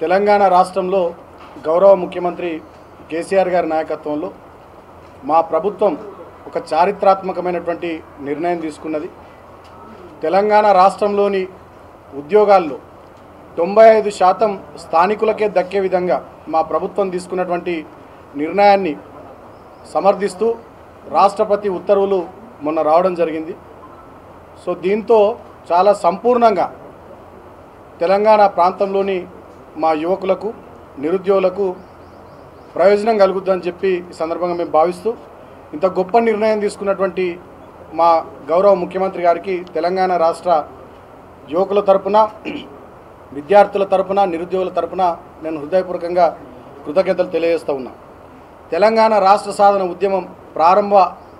తెలంగాణ రాష్ట్రంలో గౌరవ ముఖ్యమంత్రి కేసీఆర్ గారి నాయకత్వంలో మా ప్రభుత్వం ఒక చారిత్రాత్మకమైనటువంటి నిర్ణయం తీసుకున్నది తెలంగాణ రాష్ట్రంలోని ఉద్యోగాల్లో తొంభై ఐదు శాతం స్థానికులకే దక్కే విధంగా మా ప్రభుత్వం తీసుకున్నటువంటి నిర్ణయాన్ని సమర్థిస్తూ రాష్ట్రపతి ఉత్తర్వులు మొన్న రావడం జరిగింది సో దీంతో చాలా సంపూర్ణంగా తెలంగాణ ప్రాంతంలోని మా యువకులకు నిరుద్యోగులకు ప్రయోజనం కలుగుద్దని చెప్పి ఈ సందర్భంగా మేము భావిస్తూ ఇంత గొప్ప నిర్ణయం తీసుకున్నటువంటి మా గౌరవ ముఖ్యమంత్రి గారికి తెలంగాణ రాష్ట్ర యువకుల తరపున విద్యార్థుల తరపున నిరుద్యోగుల తరపున నేను హృదయపూర్వకంగా కృతజ్ఞతలు తెలియజేస్తూ ఉన్నా తెలంగాణ రాష్ట్ర సాధన ఉద్యమం ప్రారంభ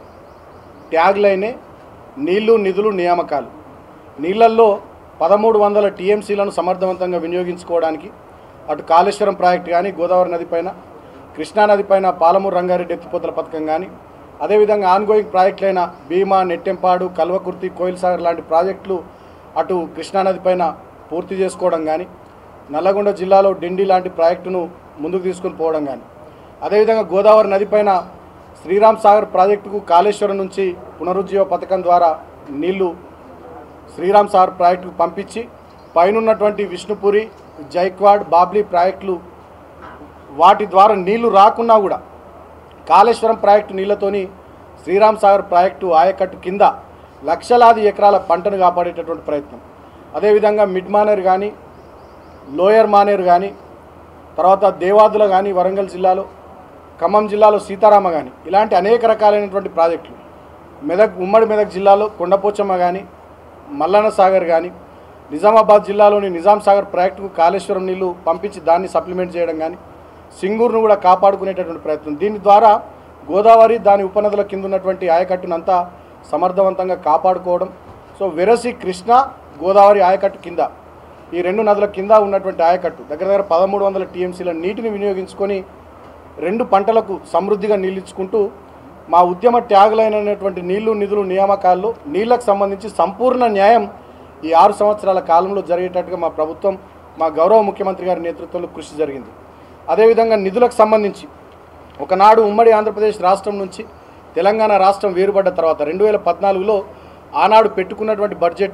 ట్యాగ్ లైనే నీళ్లు నిధులు నియామకాలు నీళ్లల్లో పదమూడు వందల టీఎంసీలను సమర్థవంతంగా వినియోగించుకోవడానికి అటు కాళేశ్వరం ప్రాజెక్టు కానీ గోదావరి నది పైన కృష్ణానది పైన పాలమూరు రంగారెడ్డి ఎత్తిపోతల పథకం కానీ అదేవిధంగా ఆన్గోయింగ్ ప్రాజెక్టులైన భీమా నెట్టెంపాడు కల్వకుర్తి కోయిల్ సాగర్ లాంటి ప్రాజెక్టులు అటు కృష్ణానది పైన పూర్తి చేసుకోవడం కానీ నల్లగొండ జిల్లాలో డిండి లాంటి ప్రాజెక్టును ముందుకు తీసుకొని పోవడం కానీ అదేవిధంగా గోదావరి నది పైన శ్రీరామ్ సాగర్ ప్రాజెక్టుకు కాళేశ్వరం నుంచి పునరుజ్జీవ పథకం ద్వారా నీళ్లు శ్రీరామ్ సాగర్ ప్రాజెక్టుకు పంపించి పైనున్నటువంటి విష్ణుపురి జైక్వాడ్ బాబ్లీ ప్రాజెక్టులు వాటి ద్వారా నీళ్లు రాకున్నా కూడా కాళేశ్వరం ప్రాజెక్టు నీళ్లతోని శ్రీరామ్ సాగర్ ప్రాజెక్టు ఆయకట్టు కింద లక్షలాది ఎకరాల పంటను కాపాడేటటువంటి ప్రయత్నం అదేవిధంగా మిడ్ మానేరు కానీ లోయర్ మానేరు కానీ తర్వాత దేవాదుల కానీ వరంగల్ జిల్లాలో ఖమ్మం జిల్లాలో సీతారామ కానీ ఇలాంటి అనేక రకాలైనటువంటి ప్రాజెక్టులు మెదక్ ఉమ్మడి మెదక్ జిల్లాలో కొండపోచమ్మ కానీ మల్లన్న సాగర్ కానీ నిజామాబాద్ జిల్లాలోని నిజాం సాగర్ ప్రాజెక్టుకు కాళేశ్వరం నీళ్లు పంపించి దాన్ని సప్లిమెంట్ చేయడం కానీ సింగూరును కూడా కాపాడుకునేటటువంటి ప్రయత్నం దీని ద్వారా గోదావరి దాని ఉపనదుల కింద ఉన్నటువంటి ఆయకట్టునంతా సమర్థవంతంగా కాపాడుకోవడం సో వెరసి కృష్ణ గోదావరి ఆయకట్టు కింద ఈ రెండు నదుల కింద ఉన్నటువంటి ఆయకట్టు దగ్గర దగ్గర పదమూడు వందల టీఎంసీల నీటిని వినియోగించుకొని రెండు పంటలకు సమృద్ధిగా నీళ్ళించుకుంటూ మా ఉద్యమ ట్యాగులైనటువంటి నీళ్లు నిధులు నియామకాల్లో నీళ్లకు సంబంధించి సంపూర్ణ న్యాయం ఈ ఆరు సంవత్సరాల కాలంలో జరిగేటట్టుగా మా ప్రభుత్వం మా గౌరవ ముఖ్యమంత్రి గారి నేతృత్వంలో కృషి జరిగింది అదేవిధంగా నిధులకు సంబంధించి ఒకనాడు ఉమ్మడి ఆంధ్రప్రదేశ్ రాష్ట్రం నుంచి తెలంగాణ రాష్ట్రం వేరుపడ్డ తర్వాత రెండు వేల పద్నాలుగులో ఆనాడు పెట్టుకున్నటువంటి బడ్జెటు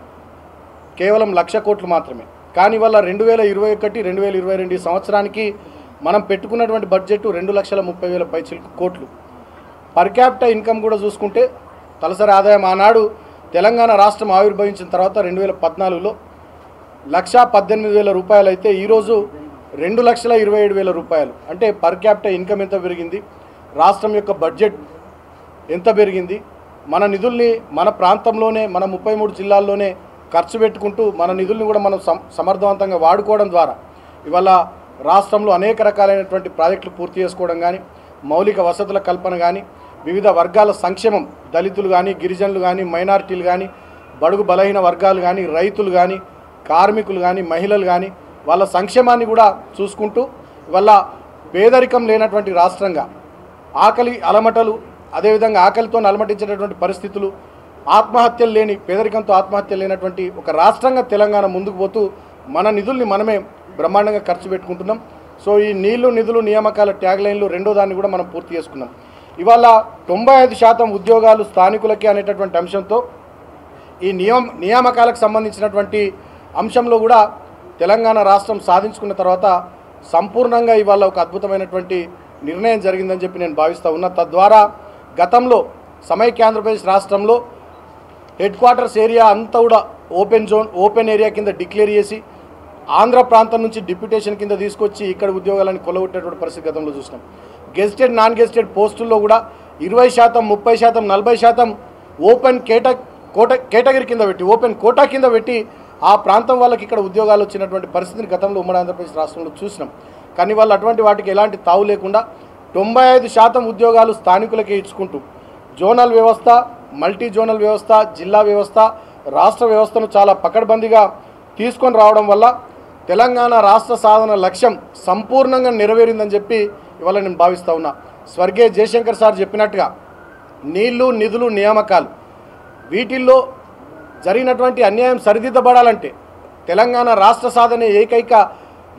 కేవలం లక్ష కోట్లు మాత్రమే కానీ వల్ల రెండు వేల ఇరవై ఒకటి రెండు వేల ఇరవై రెండు ఈ సంవత్సరానికి మనం పెట్టుకున్నటువంటి బడ్జెట్ రెండు లక్షల ముప్పై వేల పైచిలకు కోట్లు పర్ క్యాపిటల్ ఇన్కమ్ కూడా చూసుకుంటే తలసరి ఆదాయం ఆనాడు తెలంగాణ రాష్ట్రం ఆవిర్భవించిన తర్వాత రెండు వేల పద్నాలుగులో లక్షా పద్దెనిమిది వేల రూపాయలు అయితే ఈరోజు రెండు లక్షల ఇరవై ఏడు వేల రూపాయలు అంటే పర్ క్యాపిటల్ ఇన్కమ్ ఎంత పెరిగింది రాష్ట్రం యొక్క బడ్జెట్ ఎంత పెరిగింది మన నిధుల్ని మన ప్రాంతంలోనే మన ముప్పై మూడు జిల్లాల్లోనే ఖర్చు పెట్టుకుంటూ మన నిధుల్ని కూడా మనం సమ సమర్థవంతంగా వాడుకోవడం ద్వారా ఇవాళ రాష్ట్రంలో అనేక రకాలైనటువంటి ప్రాజెక్టులు పూర్తి చేసుకోవడం కానీ మౌలిక వసతుల కల్పన కానీ వివిధ వర్గాల సంక్షేమం దళితులు కానీ గిరిజనులు కానీ మైనారిటీలు కానీ బడుగు బలహీన వర్గాలు కానీ రైతులు కానీ కార్మికులు కానీ మహిళలు కానీ వాళ్ళ సంక్షేమాన్ని కూడా చూసుకుంటూ ఇవాళ పేదరికం లేనటువంటి రాష్ట్రంగా ఆకలి అలమటలు అదేవిధంగా ఆకలితో అలమటించేటటువంటి పరిస్థితులు ఆత్మహత్యలు లేని పేదరికంతో ఆత్మహత్యలు లేనటువంటి ఒక రాష్ట్రంగా తెలంగాణ ముందుకు పోతూ మన నిధుల్ని మనమే బ్రహ్మాండంగా ఖర్చు పెట్టుకుంటున్నాం సో ఈ నీళ్లు నిధులు నియామకాల ట్యాగ్ లైన్లు రెండో దాన్ని కూడా మనం పూర్తి చేసుకున్నాం ఇవాళ తొంభై ఐదు శాతం ఉద్యోగాలు స్థానికులకే అనేటటువంటి అంశంతో ఈ నియమ నియామకాలకు సంబంధించినటువంటి అంశంలో కూడా తెలంగాణ రాష్ట్రం సాధించుకున్న తర్వాత సంపూర్ణంగా ఇవాళ ఒక అద్భుతమైనటువంటి నిర్ణయం జరిగిందని చెప్పి నేను భావిస్తూ ఉన్నా తద్వారా గతంలో సమైక్య ఆంధ్రప్రదేశ్ రాష్ట్రంలో హెడ్ క్వార్టర్స్ ఏరియా అంతా కూడా ఓపెన్ జోన్ ఓపెన్ ఏరియా కింద డిక్లేర్ చేసి ఆంధ్ర ప్రాంతం నుంచి డిప్యూటేషన్ కింద తీసుకొచ్చి ఇక్కడ ఉద్యోగాలను కొలగొట్టేటువంటి పరిస్థితి గతంలో చూసినాం గెజిటెడ్ నాన్ గెజిటెడ్ పోస్టుల్లో కూడా ఇరవై శాతం ముప్పై శాతం నలభై శాతం ఓపెన్ కేట కోట కేటగిరీ కింద పెట్టి ఓపెన్ కోటా కింద పెట్టి ఆ ప్రాంతం వాళ్ళకి ఇక్కడ ఉద్యోగాలు వచ్చినటువంటి పరిస్థితిని గతంలో ఉమ్మడి ఆంధ్రప్రదేశ్ రాష్ట్రంలో చూసినాం కానీ వాళ్ళు అటువంటి వాటికి ఎలాంటి తావు లేకుండా తొంభై ఐదు శాతం ఉద్యోగాలు స్థానికులకే ఇచ్చుకుంటూ జోనల్ వ్యవస్థ మల్టీ జోనల్ వ్యవస్థ జిల్లా వ్యవస్థ రాష్ట్ర వ్యవస్థను చాలా పకడ్బందీగా తీసుకొని రావడం వల్ల తెలంగాణ రాష్ట్ర సాధన లక్ష్యం సంపూర్ణంగా నెరవేరిందని చెప్పి ఇవాళ నేను భావిస్తూ ఉన్నా స్వర్గీయ జయశంకర్ సార్ చెప్పినట్టుగా నీళ్లు నిధులు నియామకాలు వీటిల్లో జరిగినటువంటి అన్యాయం సరిదిద్దబడాలంటే తెలంగాణ రాష్ట్ర సాధనే ఏకైక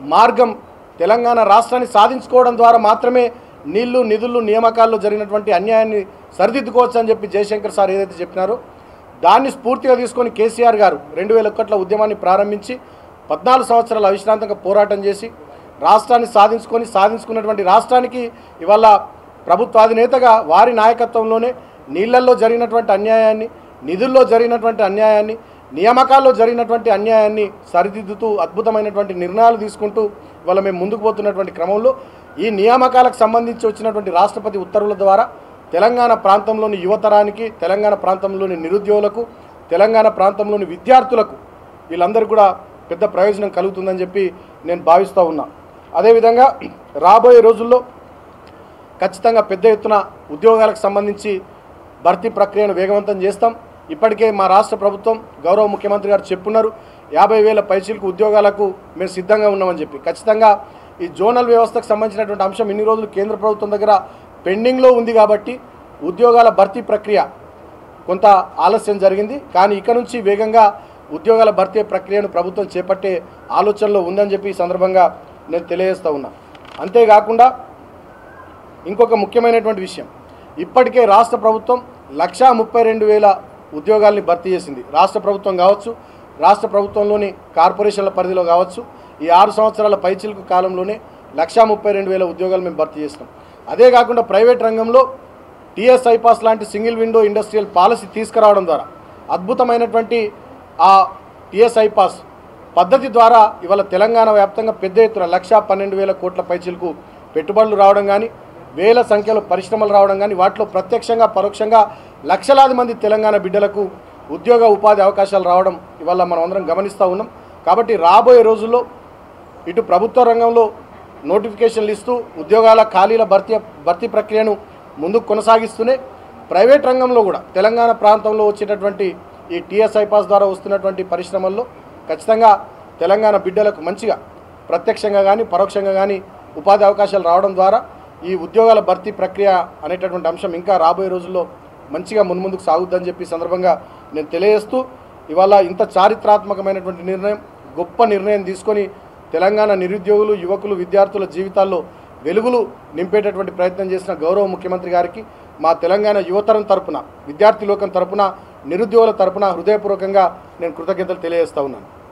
మార్గం తెలంగాణ రాష్ట్రాన్ని సాధించుకోవడం ద్వారా మాత్రమే నీళ్లు నిధులు నియామకాల్లో జరిగినటువంటి అన్యాయాన్ని సరిదిద్దుకోవచ్చు అని చెప్పి జయశంకర్ సార్ ఏదైతే చెప్పినారో దాన్ని స్ఫూర్తిగా తీసుకొని కేసీఆర్ గారు రెండు వేల ఒకటిలో ఉద్యమాన్ని ప్రారంభించి పద్నాలుగు సంవత్సరాలు అవిశ్రాంతంగా పోరాటం చేసి రాష్ట్రాన్ని సాధించుకొని సాధించుకున్నటువంటి రాష్ట్రానికి ఇవాళ ప్రభుత్వ అధినేతగా వారి నాయకత్వంలోనే నీళ్లల్లో జరిగినటువంటి అన్యాయాన్ని నిధుల్లో జరిగినటువంటి అన్యాయాన్ని నియామకాల్లో జరిగినటువంటి అన్యాయాన్ని సరిదిద్దుతూ అద్భుతమైనటువంటి నిర్ణయాలు తీసుకుంటూ ఇవాళ మేము ముందుకు పోతున్నటువంటి క్రమంలో ఈ నియామకాలకు సంబంధించి వచ్చినటువంటి రాష్ట్రపతి ఉత్తర్వుల ద్వారా తెలంగాణ ప్రాంతంలోని యువతరానికి తెలంగాణ ప్రాంతంలోని నిరుద్యోగులకు తెలంగాణ ప్రాంతంలోని విద్యార్థులకు వీళ్ళందరూ కూడా పెద్ద ప్రయోజనం కలుగుతుందని చెప్పి నేను భావిస్తూ ఉన్నా అదేవిధంగా రాబోయే రోజుల్లో ఖచ్చితంగా పెద్ద ఎత్తున ఉద్యోగాలకు సంబంధించి భర్తీ ప్రక్రియను వేగవంతం చేస్తాం ఇప్పటికే మా రాష్ట్ర ప్రభుత్వం గౌరవ ముఖ్యమంత్రి గారు చెప్పున్నారు యాభై వేల పైచీలకు ఉద్యోగాలకు మేము సిద్ధంగా ఉన్నామని చెప్పి ఖచ్చితంగా ఈ జోనల్ వ్యవస్థకు సంబంధించినటువంటి అంశం ఇన్ని రోజులు కేంద్ర ప్రభుత్వం దగ్గర పెండింగ్లో ఉంది కాబట్టి ఉద్యోగాల భర్తీ ప్రక్రియ కొంత ఆలస్యం జరిగింది కానీ ఇక నుంచి వేగంగా ఉద్యోగాల భర్తీ ప్రక్రియను ప్రభుత్వం చేపట్టే ఆలోచనలో ఉందని చెప్పి ఈ సందర్భంగా నేను తెలియజేస్తూ ఉన్నా అంతేకాకుండా ఇంకొక ముఖ్యమైనటువంటి విషయం ఇప్పటికే రాష్ట్ర ప్రభుత్వం లక్షా ముప్పై రెండు వేల ఉద్యోగాల్ని భర్తీ చేసింది రాష్ట్ర ప్రభుత్వం కావచ్చు రాష్ట్ర ప్రభుత్వంలోని కార్పొరేషన్ల పరిధిలో కావచ్చు ఈ ఆరు సంవత్సరాల పైచిలుకు కాలంలోనే లక్షా ముప్పై రెండు వేల ఉద్యోగాలు మేము భర్తీ చేసినాం అదే కాకుండా ప్రైవేట్ రంగంలో టీఎస్ ఐపాస్ లాంటి సింగిల్ విండో ఇండస్ట్రియల్ పాలసీ తీసుకురావడం ద్వారా అద్భుతమైనటువంటి ఆ టీఎస్ ఐపాస్ పద్ధతి ద్వారా ఇవాళ తెలంగాణ వ్యాప్తంగా పెద్ద ఎత్తున లక్షా పన్నెండు వేల కోట్ల పైచిలకు పెట్టుబడులు రావడం కానీ వేల సంఖ్యలో పరిశ్రమలు రావడం కానీ వాటిలో ప్రత్యక్షంగా పరోక్షంగా లక్షలాది మంది తెలంగాణ బిడ్డలకు ఉద్యోగ ఉపాధి అవకాశాలు రావడం ఇవాళ మనం అందరం గమనిస్తూ ఉన్నాం కాబట్టి రాబోయే రోజుల్లో ఇటు ప్రభుత్వ రంగంలో నోటిఫికేషన్లు ఇస్తూ ఉద్యోగాల ఖాళీల భర్తీ భర్తీ ప్రక్రియను ముందుకు కొనసాగిస్తూనే ప్రైవేట్ రంగంలో కూడా తెలంగాణ ప్రాంతంలో వచ్చేటటువంటి ఈ టీఎస్ఐ పాస్ ద్వారా వస్తున్నటువంటి పరిశ్రమల్లో ఖచ్చితంగా తెలంగాణ బిడ్డలకు మంచిగా ప్రత్యక్షంగా కానీ పరోక్షంగా కానీ ఉపాధి అవకాశాలు రావడం ద్వారా ఈ ఉద్యోగాల భర్తీ ప్రక్రియ అనేటటువంటి అంశం ఇంకా రాబోయే రోజుల్లో మంచిగా మున్ముందుకు సాగుద్దని చెప్పి ఈ సందర్భంగా నేను తెలియజేస్తూ ఇవాళ ఇంత చారిత్రాత్మకమైనటువంటి నిర్ణయం గొప్ప నిర్ణయం తీసుకొని తెలంగాణ నిరుద్యోగులు యువకులు విద్యార్థుల జీవితాల్లో వెలుగులు నింపేటటువంటి ప్రయత్నం చేసిన గౌరవ ముఖ్యమంత్రి గారికి మా తెలంగాణ యువతరం తరపున విద్యార్థి లోకం తరపున నిరుద్యోగుల తరపున హృదయపూర్వకంగా నేను కృతజ్ఞతలు తెలియజేస్తా ఉన్నాను